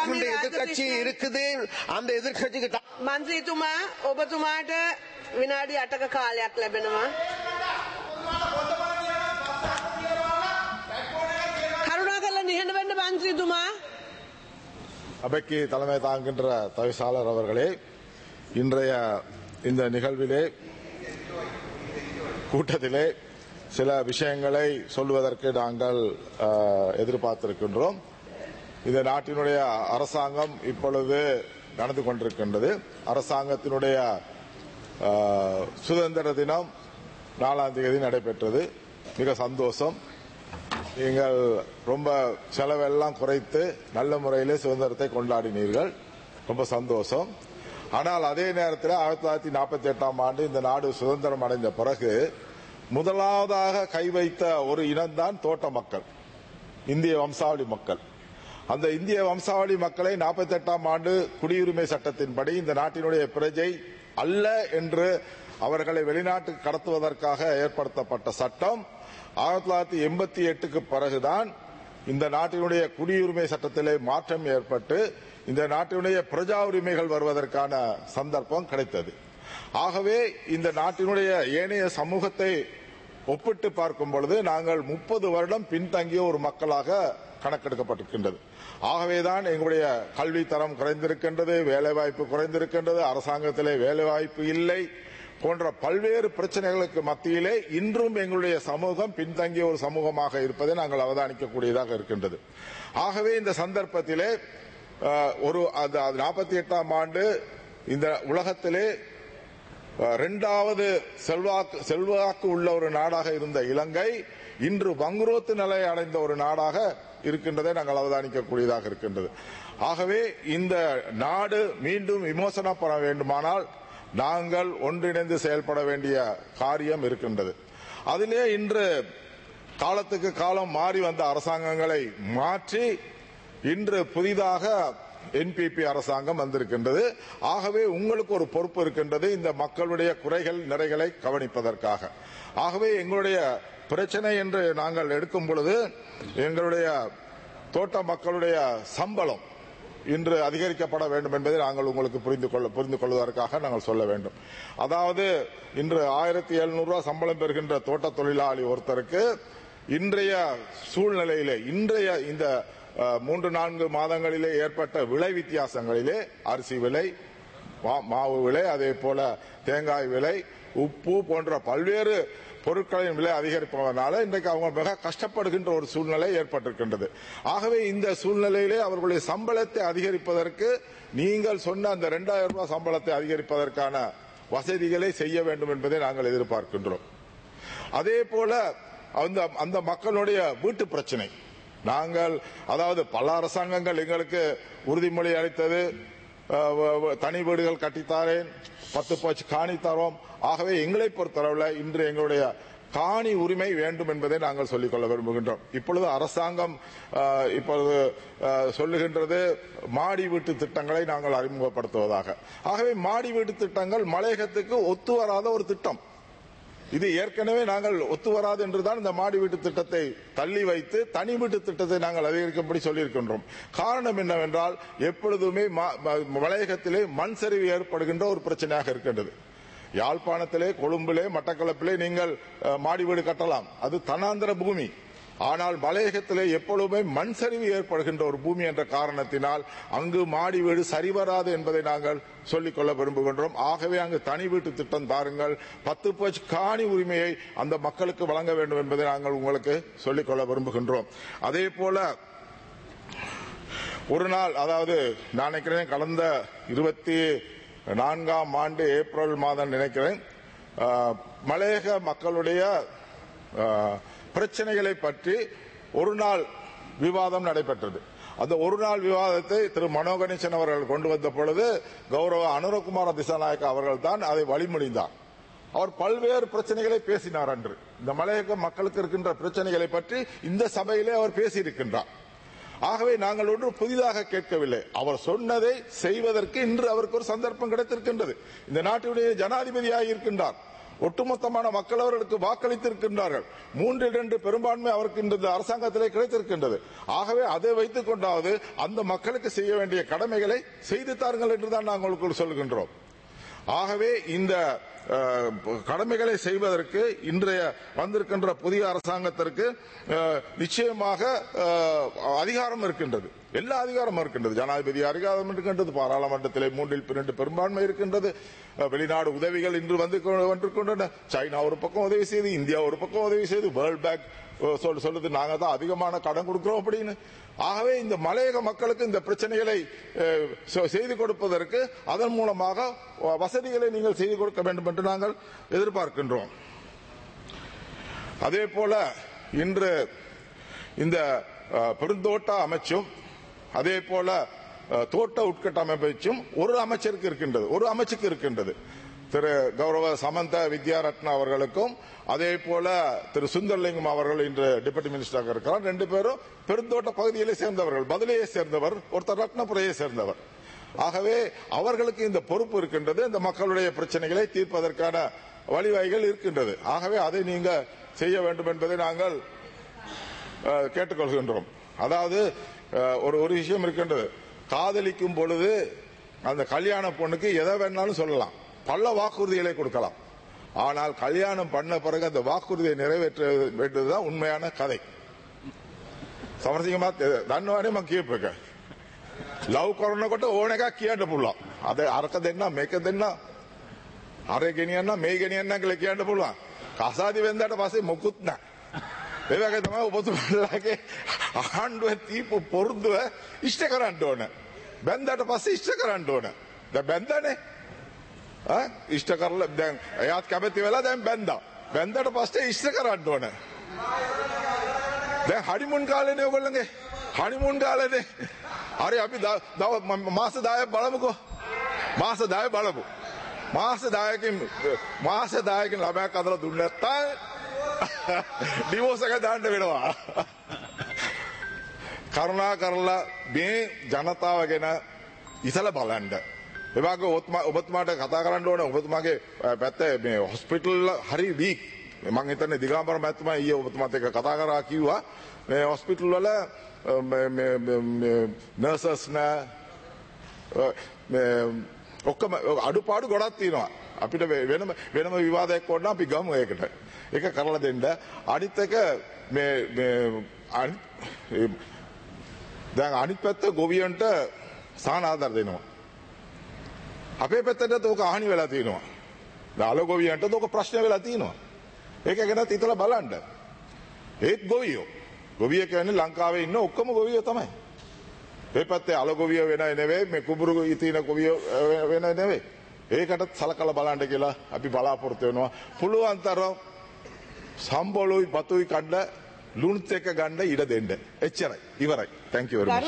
எதிர்க்கின்ற எதிர்க்கட்சி இருக்குது அந்த எதிர்க்கட்சிக்கு த- මන්ත්‍රීතුමා ඔබතුමාට විනාඩි අටක කාලයක් ලැබෙනවා. කරුණා කල්ල නිහඬ වෙන්න මන්ත්‍රීතුමා அவைக்கு தலைமை தாங்குகின்ற தவிசாளர் அவர்களே இன்றைய இந்த நிகழ்விலே கூட்டத்திலே சில விஷயங்களை சொல்வதற்கு நாங்கள் அஹ், எதிர்பார்த்திருக்கின்றோம் இந்த நாட்டினுடைய அரசாங்கம் இப்பொழுது நடந்து கொண்டிருக்கின்றது அரசாங்கத்தினுடைய அஹ், சுதந்திர தினம் நாலாம் தேதி நடைபெற்றது மிக சந்தோஷம் நீங்கள் ரொம்ப செலவெல்லாம் குறைத்து நல்ல முறையிலே சுதந்திரத்தை கொண்டாடினீர்கள் ரொம்ப சந்தோஷம் ஆனால் அதே நேரத்தில் ஆயிரத்தி தொள்ளாயிரத்தி நாற்பத்தி எட்டாம் ஆண்டு இந்த நாடு சுதந்திரம் அடைந்த பிறகு முதலாவதாக கை வைத்த ஒரு இனம்தான் தோட்ட மக்கள் இந்திய வம்சாவளி மக்கள் அந்த இந்திய வம்சாவளி மக்களை 48ஆம் ஆண்டு குடியுரிமை சட்டத்தின்படி இந்த நாட்டினுடைய பிரஜை அல்ல என்று அவர்களை வெளிநாட்டுக்கு கடத்துவதற்காக ஏற்படுத்தப்பட்ட சட்டம் ஆயிரத்தி தொள்ளாயிரத்தி எண்பத்தி எட்டுக்கு பிறகுதான் இந்த நாட்டினுடைய குடியுரிமை சட்டத்திலே மாற்றம் ஏற்பட்டு இந்த நாட்டினுடைய பிரஜா உரிமைகள் வருவதற்கான சந்தர்ப்பம் கிடைத்தது ஆகவே இந்த நாட்டினுடைய ஏனைய சமூகத்தை ஒப்பிட்டு பார்க்கும் பொழுது நாங்கள் முப்பது வருடம் பின்தங்கிய ஒரு மக்களாக கணக்கெடுக்கப்பட்டிருக்கின்றது ஆகவேதான் எங்களுடைய கல்வி தரம் குறைந்திருக்கின்றது வேலைவாய்ப்பு குறைந்திருக்கின்றது அரசாங்கத்திலே வேலைவாய்ப்பு இல்லை போன்ற பல்வேறு பிரச்சனைகளுக்கு மத்தியிலே இன்றும் எங்களுடைய சமூகம் பின்தங்கிய ஒரு சமூகமாக இருப்பதை நாங்கள் அவதானிக்கக்கூடியதாக இருக்கின்றது ஆகவே இந்த சந்தர்ப்பத்திலே அஹ், ஒரு நாற்பத்தி எட்டாம் ஆண்டு இந்த உலகத்திலே இரண்டாவது செல்வாக்கு செல்வாக்கு உள்ள ஒரு நாடாக இருந்த இலங்கை இன்று வங்குரோத்து நிலை அடைந்த ஒரு நாடாக இருக்கின்றதை நாங்கள் அவதானிக்கக்கூடியதாக இருக்கின்றது ஆகவே இந்த நாடு மீண்டும் விமோசனப்பட வேண்டுமானால் நாங்கள் ஒன்றிணைந்து செயல்பட வேண்டிய காரியம் இருக்கின்றது அதிலே இன்று காலத்துக்கு காலம் மாறி வந்த அரசாங்கங்களை மாற்றி இன்று புதிதாக என்பிபி அரசாங்கம் வந்திருக்கின்றது ஆகவே உங்களுக்கு ஒரு பொறுப்பு இருக்கின்றது இந்த மக்களுடைய குறைகள் நிறைகளை கவனிப்பதற்காக ஆகவே எங்களுடைய பிரச்சனை என்று நாங்கள் எடுக்கும் பொழுது எங்களுடைய தோட்ட மக்களுடைய சம்பளம் இன்று அதிகரிக்கப்பட வேண்டும் என்பதை நாங்கள் உங்களுக்கு புரிந்து கொள்ள புரிந்து கொள்வதற்காக நாங்கள் சொல்ல வேண்டும் அதாவது இன்று ஆயிரத்தி எழுநூறு ரூபாய் சம்பளம் பெறுகின்ற தோட்ட தொழிலாளி ஒருத்தருக்கு இன்றைய சூழ்நிலையிலே இன்றைய இந்த அஹ், மூன்று நான்கு மாதங்களிலே ஏற்பட்ட விலை வித்தியாசங்களிலே அரிசி விலை மா- மாவு விலை அதே போல தேங்காய் விலை உப்பு போன்ற பல்வேறு பொருட்களின் விலை அதிகரிப்பதனால இன்றைக்கு அவங்க மிக கஷ்டப்படுகின்ற ஒரு சூழ்நிலை ஏற்பட்டிருக்கின்றது ஆகவே இந்த சூழ்நிலையிலே அவர்களுடைய சம்பளத்தை அதிகரிப்பதற்கு நீங்கள் சொன்ன அந்த இரண்டாயிரம் ரூபாய் சம்பளத்தை அதிகரிப்பதற்கான வசதிகளை செய்ய வேண்டும் என்பதை நாங்கள் எதிர்பார்க்கின்றோம் அதே போல அந்த அந்த மக்களுடைய வீட்டு பிரச்சனை நாங்கள் அதாவது பல அரசாங்கங்கள் எங்களுக்கு உறுதிமொழி அளித்தது அஹ், வ- வ- தனி வீடுகள் கட்டித்தாரேன் பத்து போச்சு காணி தரோம் ஆகவே எங்களை பொறுத்தளவில் இன்று எங்களுடைய காணி உரிமை வேண்டும் என்பதை நாங்கள் சொல்லிக்கொள்ள விரும்புகின்றோம் இப்பொழுது அரசாங்கம் அஹ், இப்பொழுது அஹ், சொல்லுகின்றது மாடி வீட்டு திட்டங்களை நாங்கள் அறிமுகப்படுத்துவதாக ஆகவே மாடி வீட்டு திட்டங்கள் மலையகத்துக்கு ஒத்து வராத ஒரு திட்டம் இது ஏற்கனவே நாங்கள் ஒத்து வராது என்றுதான் இந்த மாடி வீட்டு திட்டத்தை தள்ளி வைத்து தனி வீட்டு திட்டத்தை நாங்கள் அதிகரிக்கும்படி சொல்லியிருக்கின்றோம் காரணம் என்னவென்றால் எப்பொழுதுமே மா- ம- மலையகத்திலே மண் சரிவு ஏற்படுகின்ற ஒரு பிரச்சனையாக இருக்கின்றது யாழ்ப்பாணத்திலே கொழும்பிலே மட்டக்களப்பிலே நீங்கள் அஹ், மாடி வீடு கட்டலாம் அது தனாந்திர பூமி ஆனால் மலையகத்திலே எப்பொழுதுமே மண் சரிவு ஏற்படுகின்ற ஒரு பூமி என்ற காரணத்தினால் அங்கு மாடி வீடு சரிவராது என்பதை நாங்கள் சொல்லிக்கொள்ள விரும்புகின்றோம் ஆகவே அங்கு தனி வீட்டு திட்டம் தாருங்கள் பத்து பட்ச காணி உரிமையை அந்த மக்களுக்கு வழங்க வேண்டும் என்பதை நாங்கள் உங்களுக்கு சொல்லிக்கொள்ள விரும்புகின்றோம் அதே போல ஒரு நாள் அதாவது நான் நினைக்கிறேன் கடந்த இருபத்தி நான்காம் ஆண்டு ஏப்ரல் மாதம் நினைக்கிறேன் ஆஹ், மலையக மக்களுடைய ஆஹ், பிரச்சனைகளை பற்றி ஒரு நாள் விவாதம் நடைபெற்றது அந்த ஒரு நாள் விவாதத்தை திரு மனோகணேசன் அவர்கள் கொண்டு வந்த பொழுது கௌரவ அனுரகுமார திசாநாயக்க அவர்கள் தான் அதை வழிமொழிந்தார் அவர் பல்வேறு பிரச்சனைகளை பேசினார் அன்று இந்த மலையக மக்களுக்கு இருக்கின்ற பிரச்சனைகளை பற்றி இந்த சபையிலே அவர் பேசியிருக்கின்றார் ஆகவே நாங்கள் ஒன்று புதிதாக கேட்கவில்லை அவர் சொன்னதை செய்வதற்கு இன்று அவருக்கு ஒரு சந்தர்ப்பம் கிடைத்திருக்கின்றது இந்த நாட்டினுடைய ஜனாதிபதியாக இருக்கின்றார் ஒட்டுமொத்தமான மக்கள் அவர்களுக்கு வாக்களித்திருக்கின்றார்கள் மூன்றில் இரண்டு பெரும்பான்மை அவருக்கு இந்த அரசாங்கத்திலே கிடைத்திருக்கின்றது ஆகவே அதை வைத்துக் கொண்டாவது அந்த மக்களுக்கு செய்ய வேண்டிய கடமைகளை செய்து தாருங்கள் என்றுதான் நாங்கள் உங்களுக்கு சொல்கின்றோம் ஆகவே இந்த அஹ், கடமைகளை செய்வதற்கு இன்றைய வந்திருக்கின்ற புதிய அரசாங்கத்திற்கு அஹ், நிச்சயமாக அஹ், அதிகாரம் இருக்கின்றது எல்லா அதிகாரமும் இருக்கின்றது ஜனாதிபதி அதிகாரம் இருக்கின்றது பாராளுமன்றத்திலே மூன்றில் இரண்டு பெரும்பான்மை இருக்கின்றது அஹ், வெளிநாடு உதவிகள் இன்று வந்து கொ- கொண்டிருக்கின்றன சைனா ஒரு பக்கம் உதவி செய்து இந்தியா ஒரு பக்கம் உதவி செய்து வேர்ல்ட் பேங்க் அஹ், சொல் சொல்லுது நாங்க தான் அதிகமான கடன் கொடுக்கிறோம் அப்படின்னு ஆகவே இந்த மலையக மக்களுக்கு இந்த பிரச்சனைகளை அஹ், செ- செய்து கொடுப்பதற்கு அதன் மூலமாக வ- வசதிகளை நீங்கள் செய்து கொடுக்க வேண்டும் என்று நாங்கள் எதிர்பார்க்கின்றோம் அதே போல இன்று இந்த அஹ், பெருந்தோட்ட அமைச்சும் அதே போல அஹ், தோட்ட உட்கட்டமைப்பும் ஒரு அமைச்சருக்கு இருக்கின்றது ஒரு அமைச்சுக்கு இருக்கின்றது திரு கௌரவ சமந்த வித்யாரத்னா அவர்களுக்கும் அதே போல திரு சுந்தர்லிங்கம் அவர்கள் இன்று டெபுட்டி மினிஸ்டராக இருக்கிறார் ரெண்டு பேரும் பெருந்தோட்ட பகுதியிலே சேர்ந்தவர்கள் பதிலையே சேர்ந்தவர் ஒருத்தர் ரத்னபுரையை சேர்ந்தவர் ஆகவே அவர்களுக்கு இந்த பொறுப்பு இருக்கின்றது இந்த மக்களுடைய பிரச்சனைகளை தீர்ப்பதற்கான வழிவகைகள் இருக்கின்றது ஆகவே அதை நீங்க செய்ய வேண்டும் என்பதை நாங்கள் அஹ், கேட்டுக்கொள்கின்றோம் அதாவது அஹ், ஒரு ஒரு விஷயம் இருக்கின்றது காதலிக்கும் பொழுது அந்த கல்யாண பொண்ணுக்கு எதை வேணாலும் சொல்லலாம் பல வாக்குறுதிகளை கொடுக்கலாம் ஆனால் கல்யாணம் பண்ண பிறகு அந்த வாக்குறுதியை நிறைவேற்ற வேண்டியதுதான் உண்மையான கதை සමරසිංහ මහත්තයා දන්නවනේ මම කියපු එක. ලව් කරනකොට ඕන එකක් කියන්න පුළුවන්. අද අරක දෙන්න මේක දෙන්න අර ගෙනියන්න මේ ගෙනියන්න කියලා කියන්න පුළුවන්. කසාදි වෙන්දාට පස්සේ මොකුත් නැහැ. ඒ වගේ තමයි ඔබතුමාලාගේ ආණ්ඩුව තීපු පොරුද්දුව ඉෂ්ට කරන්න ඕන. බැන්දාට පස්සේ ඉෂ්ට කරන්න ඕන. දැන් බැන්දානේ. ආ ඉෂ්ට කරලා දැන් එයාත් කැමති වෙලා දැන් බැන්දා. බැන්දාට පස්සේ ඉෂ්ට කරන්න ඕන. දැන් හනිමුන් කාලේනේ ඔයගොල්ලන්ගේ හනිමුන් කාලේනේ හරි අපි ද- දව ම- මාස 10ක් බලමුකෝ මාස 10 බලමු මාස 10කින් මාස 10කින් ළමයක් අදලා දුන්නේ නැත්තම් ඩිවෝස් එක දාන්න වෙනවා කරුණා කරලා මේ ජනතාව ගැන ඉසල බලන්න එවාගේ ඔබතුමා ඔබතුමාට කතා කරන්න ඕන ඔබතුමාගේ අ, පැත්තේ මේ හොස්පිටල් හරි වීක් මං හිතන්නේ දිගාම්බර මැතිතුමා ඊයේ ඔබතුමාත් එක්ක කතා කරා කිව්වා මේ හොස්පිටල් වල අ, මේ- මේ- මේ- මේ නර්සස් නෑ අ, මේ ඔක්කොම අඩුපාඩු ගොඩක් තියෙනවා අපිට වේ- වෙනම වෙනම විවාදයක් ඕන නම් අපි ගමු ඒකට ඒක කරලා දෙන්න අනිත් එක මේ මේ අනිත් ඒ- දැන් අනිත් පැත්ත ගොවියන්ට සාන ආධාර දෙනවා අපේ පැත්තට ඕක හානි වෙලා තියෙනවා දාල ගොවියන්ට ඕක ප්‍රශ්න වෙලා තියෙනවා ඒක ගැනත් හිතලා බලන්න ඒත් ගොවියෝ ගොවිය කියන්නේ ලංකාවේ ඉන්න ඔක්කොම ගොවියෝ තමයි ඒ පැත්තේ අල ගොවිය වෙන නෙවෙයි මේ කුඹුරු ඉතින ගොවිය වෙන නෙවෙයි ඒකටත් සලකලා බලන්න කියලා අපි බලාපොරොත්තු වෙනවා පුළුවන් තරම් සම්බොලුයි පතුයි කණ්ඩ ලුණුත් එක ගන්න ඉඩ දෙන්න එච්චරයි ඉවරයි thank you very much